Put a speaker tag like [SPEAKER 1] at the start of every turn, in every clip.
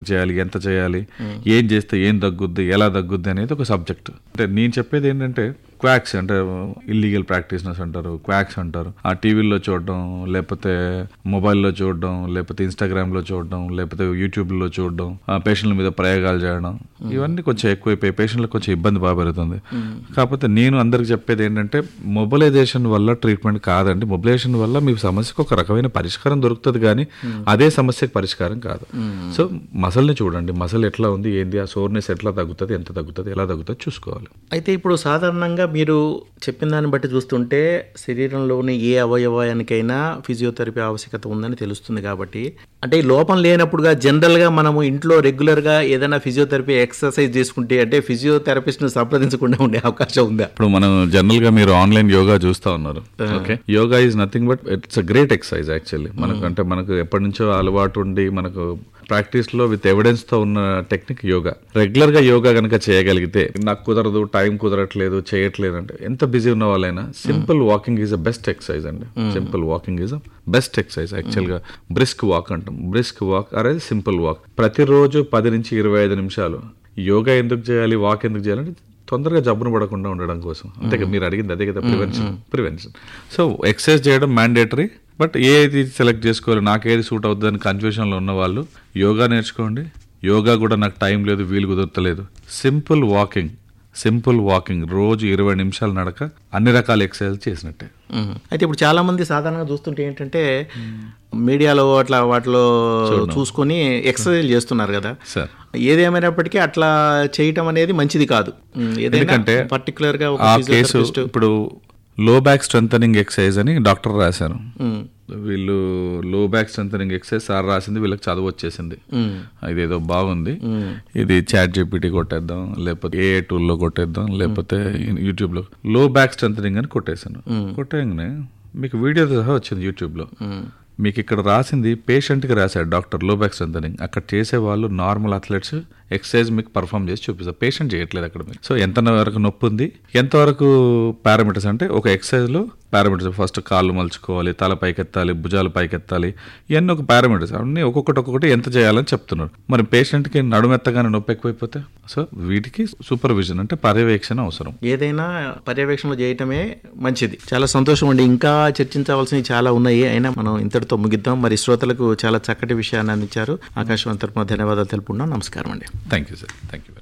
[SPEAKER 1] చేయాలి ఎంత చేయాలి ఏం చేస్తే ఏం తగ్గుద్ది ఎలా తగ్గుద్ది అనేది ఒక సబ్జెక్ట్ అంటే నేను చెప్పేది ఏంటంటే క్వాక్స్ అంటే ఇల్లీగల్ ప్రాక్టీస్నెస్ అంటారు క్వాక్స్ అంటారు ఆ టీవీల్లో చూడడం లేకపోతే మొబైల్లో చూడడం లేకపోతే ఇన్స్టాగ్రామ్లో చూడడం లేకపోతే యూట్యూబ్లో చూడడం ఆ పేషెంట్ల మీద ప్రయోగాలు చేయడం ఇవన్నీ కొంచెం ఎక్కువైపోయి పేషెంట్లకు కొంచెం ఇబ్బంది బాగా పెరుగుతుంది కాకపోతే నేను అందరికి చెప్పేది ఏంటంటే మొబిలైజేషన్ వల్ల ట్రీట్మెంట్ కాదండి మొబిలైజేషన్ వల్ల మీ సమస్యకు ఒక రకమైన పరిష్కారం దొరుకుతుంది కానీ అదే సమస్యకు పరిష్కారం కాదు సో మసల్ని చూడండి మసల్ ఎట్లా ఉంది ఏంది ఆ సోర్నెస్ ఎట్లా తగ్గుతుంది ఎంత తగ్గుతుంది ఎలా తగ్గుతుంది చూసుకోవాలి
[SPEAKER 2] అయితే ఇప్పుడు సాధారణంగా మీరు చెప్పిన దాన్ని బట్టి చూస్తుంటే శరీరంలోని ఏ అవయవానికైనా ఫిజియోథెరపీ ఆవశ్యకత ఉందని తెలుస్తుంది కాబట్టి అంటే ఈ లోపం లేనప్పుడుగా జనరల్గా మనము ఇంట్లో రెగ్యులర్గా ఏదైనా ఫిజియోథెరపీ ఎక్సర్సైజ్ చేసుకుంటే అంటే ఫిజియోథెరపిస్ట్ని సంప్రదించకుండా ఉండే అవకాశం ఉందా
[SPEAKER 1] ఇప్పుడు మనం జనరల్ గా మీరు ఆన్లైన్ యోగా చూస్తా ఉన్నారు okay yoga is nothing but it's a great exercise actually మనకు అంటే మనకు ఎప్పటి నుంచో అలవాటు ఉండి మనకు ప్రాక్టీస్ లో విత్ ఎవిడెన్స్ తో ఉన్న టెక్నిక్ యోగా రెగ్యులర్ గా యోగా కనుక చేయగలిగితే నాకు కుదరదు టైం కుదరట్లేదు చేయట్లేదు అంటే ఎంత బిజీ ఉన్న వాళ్ళైనా simple walking is a best exercise అండి simple walking is a best exercise యాక్చువల్ గా బ్రిస్క్ వాక్ అంటాం బ్రిస్క్ వాక్ అనేది సింపుల్ వాక్ ప్రతిరోజు పది నుంచి ఇరవై ఐదు నిమిషాలు యోగా ఎందుకు చేయాలి వాక్ ఎందుకు చేయాలంటే తొందరగా జబ్బును పడకుండా ఉండడం కోసం అంతే కదా మీరు అడిగింది అదే కదా ప్రివెన్షన్ ప్రివెన్షన్ సో ఎక్సర్సైజ్ చేయడం మ్యాండేటరీ బట్ ఏది సెలెక్ట్ చేసుకోవాలి నాకు ఏది సూట్ అవుతుందని కన్ఫ్యూషన్లో ఉన్న వాళ్ళు యోగా నేర్చుకోండి యోగా కూడా నాకు టైం లేదు వీలు కుదరతలేదు సింపుల్ వాకింగ్ సింపుల్ వాకింగ్ రోజు ఇరవై నిమిషాలు నడక అన్ని రకాల ఎక్సర్సైజ్ చేసినట్టే
[SPEAKER 2] మ్మ్. అయితే ఇప్పుడు చాలా మంది సాధారణంగా చూస్తుంటే ఏంటంటే మీడియాలో అట్లా వాటిలో చూసుకొని ఎక్సర్సైజ్ చేస్తున్నారు కదా
[SPEAKER 1] సార్
[SPEAKER 2] ఏదేమైనప్పటికీ అట్లా చేయటం అనేది మంచిది కాదు మ్మ్. ఏదైనా
[SPEAKER 1] ఎందుకంటే
[SPEAKER 2] పర్టికులర్ గా ఒక
[SPEAKER 1] ఆ కేసు
[SPEAKER 2] physiotherapist-
[SPEAKER 1] ఇప్పుడు లో బ్యాక్ స్ట్రెంథనింగ్ ఎక్సర్సైజ్ అని డాక్టర్ రాశారు
[SPEAKER 2] మ్మ్.
[SPEAKER 1] వీళ్ళు లో బ్యాక్ స్ట్రెంథనింగ్ ఎక్సర్సైజ్ సార్ రాసింది వీళ్ళకి చదువు వచ్చేసింది
[SPEAKER 2] మ్మ్.
[SPEAKER 1] ఇదేదో బాగుంది ఇది చాట్ జీపీటీ కొట్టేద్దాం లేకపోతే ఏ టూల్లో కొట్టేద్దాం లేకపోతే యూట్యూబ్లో లో బ్యాక్ స్ట్రెంథనింగ్ అని కొట్టేశాను కొట్టేయగానే మీకు వీడియో సహా వచ్చింది యూట్యూబ్లో మీకు ఇక్కడ రాసింది పేషెంట్కి రాశాడు డాక్టర్ లో బ్యాక్ స్ట్రెంథనింగ్ అక్కడ చేసే వాళ్ళు నార్మల్ అథ్లెట్స్ ఎక్సర్సైజ్ మీకు పర్ఫామ్ చేసి చూపిస్తారు పేషెంట్ చేయట్లేదు అక్కడ మీరు సో ఎంత వరకు నొప్పి ఉంది ఎంతవరకు పారామీటర్స్ అంటే ఒక ఎక్సర్సైజ్లో పారామీటర్స్ ఫస్ట్ కాళ్ళు మలుచుకోవాలి తల పైకెత్తాలి భుజాలు పైకెత్తాలి ఇవన్నీ ఒక పారామీటర్స్ అన్నీ ఒక్కొక్కటి ఒక్కొక్కటి ఎంత చేయాలని చెప్తున్నారు మరి పేషెంట్కి నడుమెత్తగానే నొప్పి ఎక్కువైపోతే సో వీటికి సూపర్విజన్ అంటే పర్యవేక్షణ అవసరం
[SPEAKER 2] ఏదైనా పర్యవేక్షణలో చేయటమే మంచిది చాలా సంతోషం అండి ఇంకా చర్చించవలసినవి చాలా ఉన్నాయి అయినా మనం ఇంతటితో ముగిద్దాం మరి శ్రోతలకు చాలా చక్కటి విషయాన్ని అందించారు ఆకాశవాణి తరపున ధన్యవాదాలు తెలుపుకున్నాం నమస్కారం అండి
[SPEAKER 1] thank you sir thank you very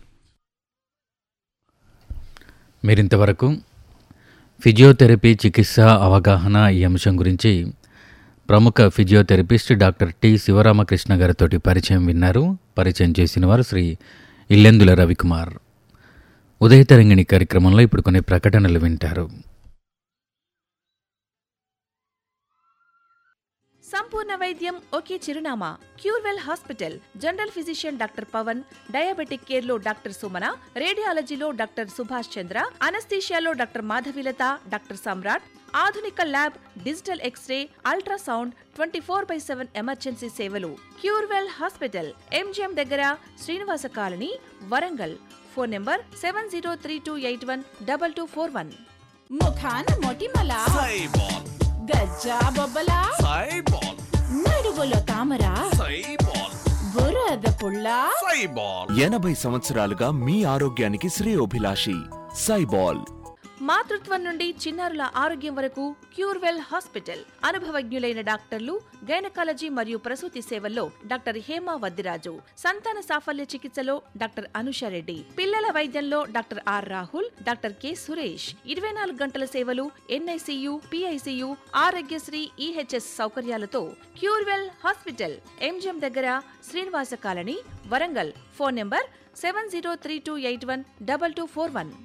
[SPEAKER 3] మీరింతవరకు ఫిజియోథెరపీ చికిత్స అవగాహన ఈ అంశం గురించి ప్రముఖ ఫిజియోథెరపిస్ట్ డాక్టర్ టి శివరామకృష్ణ గారితో పరిచయం విన్నారు పరిచయం చేసిన వారు శ్రీ ఇల్లెందుల రవికుమార్ ఉదయతరంగిణి కార్యక్రమంలో ఇప్పుడు కొన్ని ప్రకటనలు వింటారు
[SPEAKER 4] సంపూర్ణ వైద్యం ఒకే చిరునామా Curewell hospital general physician doctor Pavan diabetic care లో డాక్టర్ సుమన రేడియాలజీలో డాక్టర్ సుభాష్ చంద్ర అనస్థీషియాలో డాక్టర్ మాధవిలత డాక్టర్ సమ్రాట్ ఆధునిక lab digital X ray ultrasound twenty four by seven emergency సేవలు క్యూర్వెల్ హాస్పిటల్ ఎంజిఎం దగ్గర Srinivasa colony Warangal phone number seven zero three two eight one double two four one
[SPEAKER 5] ముఖాన మొటిమల
[SPEAKER 6] సైబాల్
[SPEAKER 5] గజ్జా బొబ్బల
[SPEAKER 6] సైబాల్
[SPEAKER 5] నడుగులో తామర
[SPEAKER 6] సైబాల్
[SPEAKER 5] బురద పుల్ల
[SPEAKER 6] సైబాల్ ఎనభై సంవత్సరాలుగా మీ ఆరోగ్యానికి శ్రేయోభిలాషి సైబాల్
[SPEAKER 4] మాతృత్వం నుండి చిన్నారుల ఆరోగ్యం వరకు క్యూర్వెల్ హాస్పిటల్ అనుభవజ్ఞులైన డాక్టర్లు గైనకాలజీ మరియు ప్రసూతి సేవల్లో డాక్టర్ హేమ వద్దిరాజు సంతాన సాఫల్య చికిత్సలో డాక్టర్ అనుష రెడ్డి పిల్లల వైద్యంలో doctor R Rahul doctor K Suresh ఇరవై నాలుగు గంటల సేవలు ఎన్ఐసియు పిఐసియు ఆరోగ్యశ్రీ ఈహెచ్ఎస్ సౌకర్యాలతో క్యూర్వెల్ హాస్పిటల్ ఎంజిఎం దగ్గర Srinivasa colony Warangal phone number seven zero three two eight one double two four one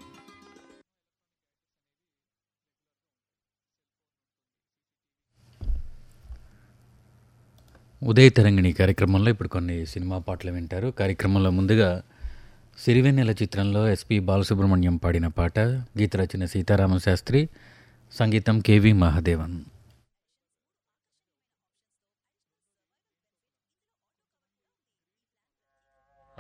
[SPEAKER 3] ఉదయ తరంగిణి కార్యక్రమంలో ఇప్పుడు కొన్ని సినిమా పాటలు వింటారు కార్యక్రమంలో ముందుగా సిరివెన్నెల చిత్రంలో ఎస్పి బాలసుబ్రహ్మణ్యం పాడిన పాట గీత రచన సీతారామ శాస్త్రి సంగీతం కేవి మహాదేవన్